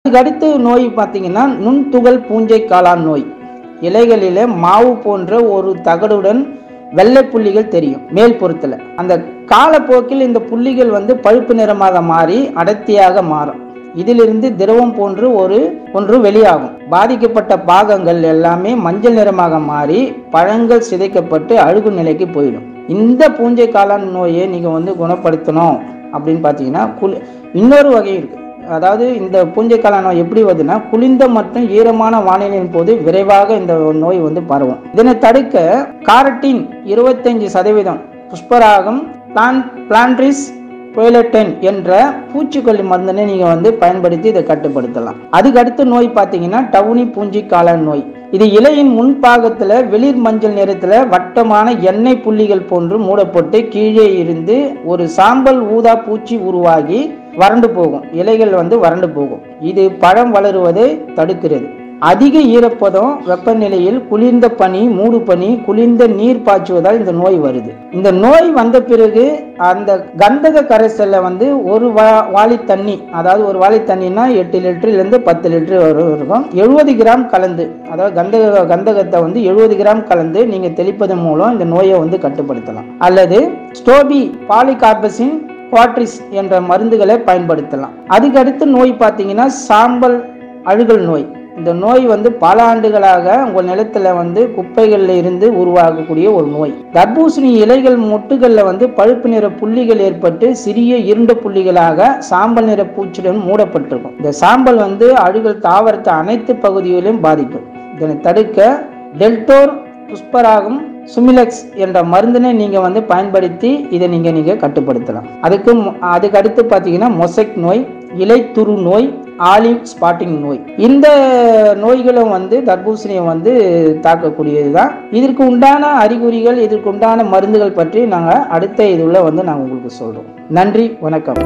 அதுக்கடுத்து நோய் பார்த்தீங்கன்னா நுண்துகள் பூஞ்சை காளான் நோய் இலைகளிலே மாவு போன்ற ஒரு தகடுடன் வெள்ளை புள்ளிகள் தெரியும் மேல் புறத்தில் அந்த காலப்போக்கில் இந்த புள்ளிகள் வந்து பழுப்பு நிறமாக மாறி அடர்த்தியாக மாறும் இதிலிருந்து திரவம் போன்று ஒரு ஒன்று வெளியாகும் பாதிக்கப்பட்ட பாகங்கள் எல்லாமே மஞ்சள் நிறமாக மாறி பழங்கள் சிதைக்கப்பட்டு அழுகு நிலைக்கு போயிடும் இந்த பூஞ்சை காளான் நோயை நீங்கள் வந்து குணப்படுத்தணும் அப்படின்னு பார்த்தீங்கன்னா குளி இன்னொரு வகை இருக்குது அதாவது இந்த பூஞ்சை காளான் நோய் எப்படி வருதுன்னா குளிர்ந்த மற்றும் ஈரமான வானிலையின் போது விரைவாக இந்த நோய் வந்து பரவும் இதனை தடுக்க காரட்டின் இருபத்தஞ்சு சதவீதம் புஷ்பராகம் பிளான் பிளான்ட்ரிஸ் புயலட்டன் என்ற பூச்சிக்கொல்லி மருந்தினை நீங்கள் வந்து பயன்படுத்தி இதை கட்டுப்படுத்தலாம் அதுக்கு அடுத்த நோய் பார்த்தீங்கன்னா டவுனி பூஞ்சி காளான் நோய் இது இலையின் முன்பாகத்தில் வெளிர் மஞ்சள் நிறத்தில் வட்டமான எண்ணெய் புள்ளிகள் போன்று மூடப்பட்டு கீழே இருந்து ஒரு சாம்பல் ஊதா பூச்சி உருவாகி வறண்டு போகும் இலைகள் வந்து வறண்டு போகும் இது பழம் வளருவதை தடுக்கிறது அதிக ஈரப்பதம் வெப்பநிலையில் குளிர்ந்த பனி மூடு பனி குளிர்ந்த நீர் பாய்ச்சுவதால் இந்த நோய் வருது இந்த நோய் வந்த பிறகு அந்த கந்தக கரைசல்ல வந்து ஒரு வா வாளி தண்ணி அதாவது ஒரு வாளி தண்ணினா எட்டு லிட்டர்லேருந்து பத்து லிட்டர் வரும் இருக்கும் எழுபது கிராம் கலந்து அதாவது கந்தக கந்தகத்தை வந்து எழுபது கிராம் கலந்து நீங்கள் தெளிப்பதன் மூலம் இந்த நோயை வந்து கட்டுப்படுத்தலாம் அல்லது ஸ்டோபி பாலிகார்பசின் குவாட்ரிஸ் என்ற மருந்துகளை பயன்படுத்தலாம் அதுக்கடுத்து நோய் பார்த்தீங்கன்னா சாம்பல் அழுகல் நோய் இந்த நோய் வந்து பல ஆண்டுகளாக உங்கள் நிலத்துல வந்து குப்பைகள்ல இருந்து உருவாகக்கூடிய ஒரு நோய் தர்பூசணி இலைகள் மொட்டுகள்ல வந்து பழுப்பு நிற புள்ளிகள் ஏற்பட்டு சிறிய இருண்ட புள்ளிகளாக சாம்பல் நிற பூச்சியுடன் மூடப்பட்டிருக்கும் இந்த சாம்பல் வந்து அழுகல் தாவரத்தை அனைத்து பகுதிகளிலும் பாதிக்கும் இதனை தடுக்க டெல்டோர் புஷ்பராகம் சுமிலெக்ஸ் என்ற மருந்தினை நீங்கள் வந்து பயன்படுத்தி இதை நீங்கள் நீங்கள் கட்டுப்படுத்தலாம் அதுக்கு மு- அதுக்கு அடுத்து பார்த்தீங்கன்னா மொசைக் நோய் இலைத்துரு நோய் ஆலிவ் ஸ்பாட்டிங் நோய் இந்த நோய்களும் வந்து தர்பூசணியை வந்து தாக்கக்கூடியது தான் இதற்கு உண்டான அறிகுறிகள் இதற்கு உண்டான மருந்துகள் பற்றி நாங்கள் அடுத்த இதுல வந்து நாங்கள் உங்களுக்கு சொல்கிறோம் நன்றி வணக்கம்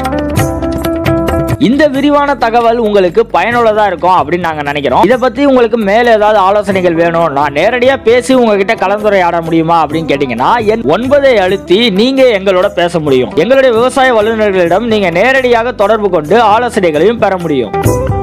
இந்த விரிவான தகவல் உங்களுக்கு பயனுள்ளதா இருக்கும் அப்படின்னு நாங்க நினைக்கிறோம் இதை பத்தி உங்களுக்கு மேல ஏதாவது ஆலோசனைகள் வேணும் நான் நேரடியா பேசி உங்ககிட்ட கலந்துரையாட முடியுமா அப்படின்னு கேட்டீங்கன்னா என் ஒன்பதை அழுத்தி நீங்க எங்களோட பேச முடியும் எங்களுடைய விவசாய வல்லுநர்களிடம் நீங்க நேரடியாக தொடர்பு கொண்டு ஆலோசனைகளையும் பெற முடியும்